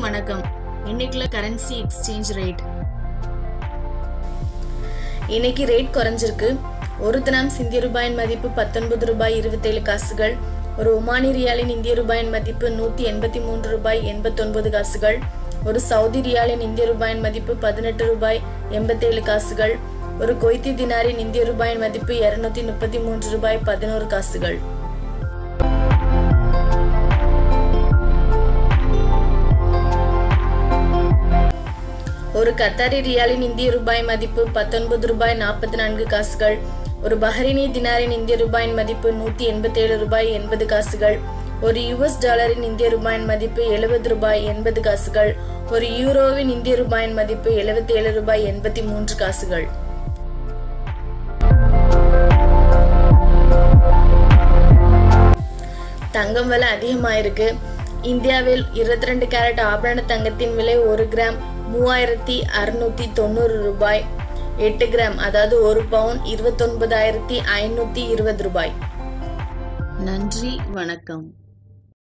வணக்கம் இன்னைக்குள்ள currency exchange rate இன்னைக்கு ரேட் குறைஞ்சிருக்கு ஒரு தினம் இந்திய ரூபாயின் மதிப்பு பத்தொன்பது ரூபாய் இருபத்தேழு காசுகள் ஒரு ஒமானி ரியாலின் இந்திய ரூபாயின் மதிப்பு நூத்தி எண்பத்தி மூன்று ரூபாய் எண்பத்தொன்பது காசுகள் ஒரு சவுதி ரியாலின் இந்திய ரூபாயின் மதிப்பு பதினெட்டு ரூபாய் எண்பத்தேழு காசுகள் ஒரு கொய்தி தினாரின் இந்திய ரூபாயின் மதிப்பு இருநூத்தி முப்பத்தி மூன்று ரூபாய் பதினோரு காசுகள் ஒரு கத்தாரி ரியாலின் இந்திய ரூபாய் மதிப்பு பத்தொன்பது ரூபாய் நாற்பத்தி நான்கு காசுகள் ஒரு பஹ்ரைனி தினாரின் இந்திய ரூபாயின் மதிப்பு நூத்தி எண்பத்தி ஏழு ரூபாய் எண்பது காசுகள் ஒரு யுஎஸ் டாலரின் இந்திய ரூபாயின் மதிப்பு எழுபது ரூபாய் எண்பது காசுகள் ஒரு யூரோவின் இந்திய ரூபாயின் மதிப்பு எழுபத்தி ஏழு ரூபாய் எண்பத்தி மூன்று காசுகள் தங்கம் விலை அதிகமாயிருக்கு இந்தியாவில் இருபத்தி ரெண்டு கேரட் ஆபரண தங்கத்தின் விலை ஒரு கிராம் மூவாயிரத்தி அறுநூத்தி தொண்ணூறு ரூபாய் எட்டு கிராம் அதாவது ஒரு பவுன் இருபத்தொன்பதாயிரத்தி ஐநூத்தி இருபது ரூபாய் நன்றி வணக்கம்